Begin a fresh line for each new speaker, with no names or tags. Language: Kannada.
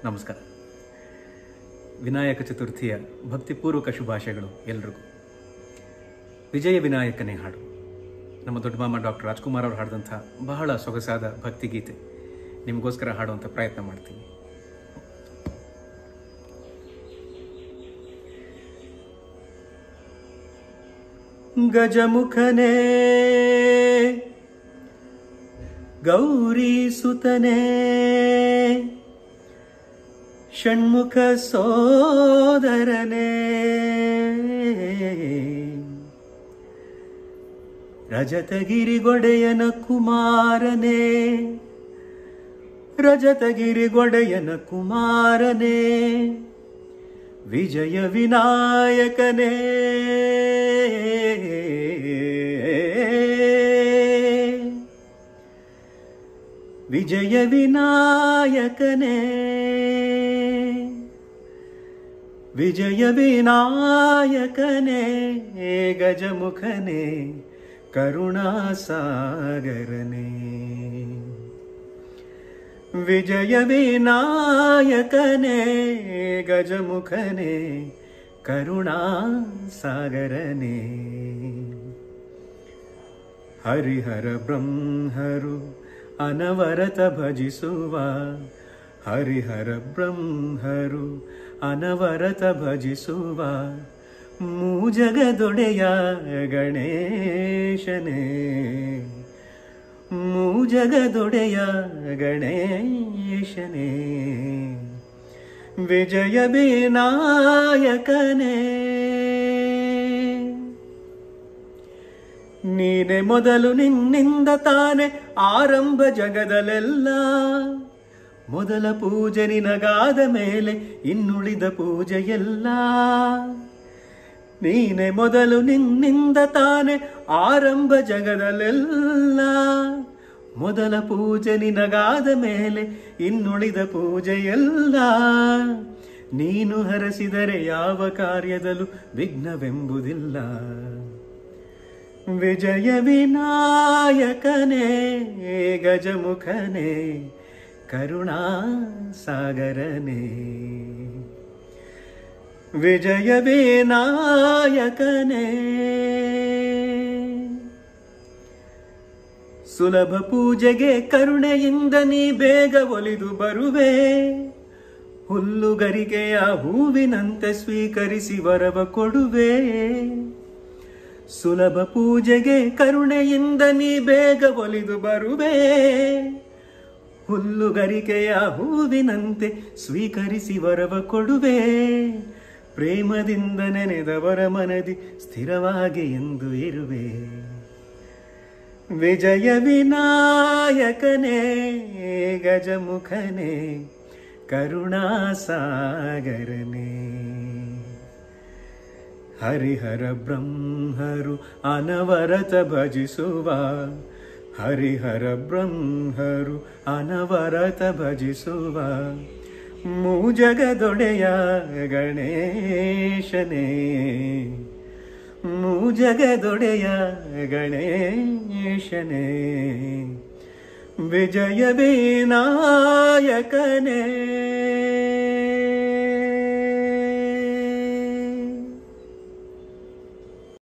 ನಮಸ್ಕಾರ ವಿನಾಯಕ ಚತುರ್ಥಿಯ ಭಕ್ತಿಪೂರ್ವಕ ಶುಭಾಶಯಗಳು ಎಲ್ರಿಗೂ ವಿಜಯ ವಿನಾಯಕನೇ ಹಾಡು ನಮ್ಮ ದೊಡ್ಡ ಮಾಮ ಡಾಕ್ಟರ್ ರಾಜ್ಕುಮಾರ್ ಅವರು ಹಾಡಿದಂಥ ಬಹಳ ಸೊಗಸಾದ ಭಕ್ತಿಗೀತೆ ನಿಮಗೋಸ್ಕರ ಹಾಡುವಂಥ ಪ್ರಯತ್ನ ಮಾಡ್ತೀನಿ ಗಜಮುಖನೇ ಗೌರಿ ಸುತನೇ ಷಣ್ಮುಖ ಸೋದರನೇ ರಜತಗಿರಿಗೊಡೆಯನ ಕುಮಾರನೇ ರಜತಗಿರಿಗೊಡೆಯನ ಕುಮಾರನೇ ವಿಜಯ ವಿನಾಯಕನೇ ವಿಜಯ ವಿನಾಯಕನೇ ವಿಜಯ ವಿನಾಯಕನೇ ಗಜಮುಖನೇ ಕರುಣಾಸಾಗರನೇ ವಿಜಯ ವಿನಾಯಕನೇ ಗಜಮುಖನೇ ಕರುಣಾಸಾಗರನೇ ಹರಿಹರ ಬ್ರಹ್ಮರು ಅನವರತ ಭಜಿಸುವ ಹರಿಹರ ಬ್ರಹ್ಮರು ಅನವರತ ಭಜಿಸುವ ಮೂಜಗದೊಡೆಯ ಗಣೇಶನೇ ಮೂಜಗದೊಡೆಯ ಗಣೇಶನೇ ವಿಜಯ ವಿನಾಯಕನೇ ನೀನೆ ಮೊದಲು ನಿನ್ನಿಂದ ತಾನೆ ಆರಂಭ ಜಗದಲೆಲ್ಲ ಮೊದಲ ಪೂಜೆ ನಿನಗಾದ ಮೇಲೆ ಇನ್ನುಳಿದ ಪೂಜೆಯೆಲ್ಲ ನೀನೆ ಮೊದಲು ನಿನ್ನಿಂದ ತಾನೆ ಆರಂಭ ಜಗದಲೆಲ್ಲ ಮೊದಲ ಪೂಜೆ ನಿನಗಾದ ಮೇಲೆ ಇನ್ನುಳಿದ ಪೂಜೆಯೆಲ್ಲ ನೀನು ಹರಸಿದರೆ ಯಾವ ಕಾರ್ಯದಲ್ಲೂ ವಿಘ್ನವೆಂಬುದಿಲ್ಲ ವಿಜಯ ವಿನಾಯಕನೇ ಗಜಮುಖನೇ ಕರುಣಾ ಸಾಗರನೇ ವಿಜಯ ವಿನಾಯಕನೇ ಸುಲಭ ಪೂಜೆಗೆ ಕರುಣೆಯಿಂದ ನೀ ಬೇಗ ಒಲಿದು ಬರುವೆ ಹುಲ್ಲುಗರಿಕೆಯ ಹೂವಿನಂತೆ ಸ್ವೀಕರಿಸಿ ವರವ ಕೊಡುವೆ ಸುಲಭ ಪೂಜೆಗೆ ಕರುಣೆಯಿಂದ ನೀ ಬೇಗ ಒಲಿದು ಬರುವೆ ಹುಲ್ಲುಗರಿಕೆಯ ಹೂವಿನಂತೆ ಸ್ವೀಕರಿಸಿ ವರವ ಕೊಡುವೆ ಪ್ರೇಮದಿಂದ ನೆನೆದವರ ಮನದಿ ಸ್ಥಿರವಾಗಿ ಎಂದು ಇರುವೆ ವಿಜಯ ವಿನಾಯಕನೇ ಗಜಮುಖನೇ ಕರುಣಾಸಾಗರನೇ ಹರಿಹರ ಬ್ರಹ್ಮರು ಅನವರತ ಭಜಿಸುವ ಹರಿಹರ ಬ್ರಹ್ಮರು ಅನವರತ ಭಜಿಸುವ ಮೂಜಗದೊಡೆಯ ಗಣೇಶನೇ ಮೂಜಗದೊಡೆಯ ಗಣೇಶನೇ ವಿಜಯ ವಿನಾಯಕನೇ